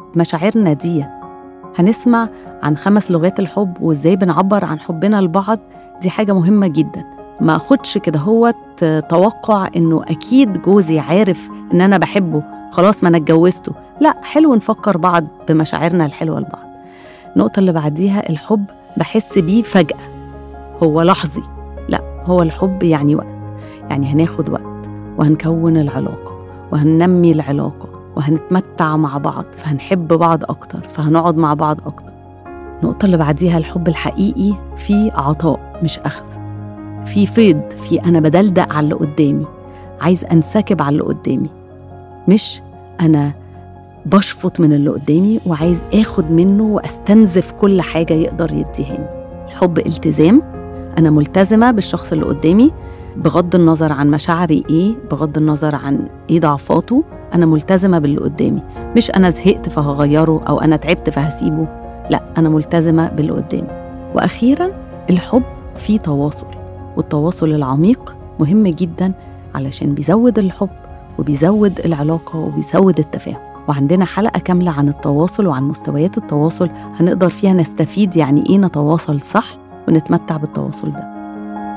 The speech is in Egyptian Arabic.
مشاعرنا دي هنسمع عن خمس لغات الحب وازاي بنعبر عن حبنا لبعض دي حاجة مهمة جدا ما اخدش كده هو توقع انه اكيد جوزي عارف ان انا بحبه خلاص ما انا اتجوزته لا حلو نفكر بعض بمشاعرنا الحلوة لبعض النقطة اللي بعديها الحب بحس بيه فجأة هو لحظي لا هو الحب يعني وقت يعني هناخد وقت وهنكون العلاقة وهننمي العلاقة وهنتمتع مع بعض فهنحب بعض أكتر فهنقعد مع بعض أكتر النقطة اللي بعديها الحب الحقيقي في عطاء مش أخذ في فيض في أنا بدلدق على اللي قدامي عايز أنسكب على اللي قدامي مش أنا بشفط من اللي قدامي وعايز آخد منه وأستنزف كل حاجة يقدر يديهاني الحب التزام أنا ملتزمة بالشخص اللي قدامي بغض النظر عن مشاعري إيه بغض النظر عن إيه ضعفاته أنا ملتزمة باللي قدامي مش أنا زهقت فهغيره أو أنا تعبت فهسيبه لا أنا ملتزمة باللي قدامي وأخيرا الحب فيه تواصل والتواصل العميق مهم جدا علشان بيزود الحب وبيزود العلاقة وبيزود التفاهم وعندنا حلقة كاملة عن التواصل وعن مستويات التواصل هنقدر فيها نستفيد يعني إيه نتواصل صح ونتمتع بالتواصل ده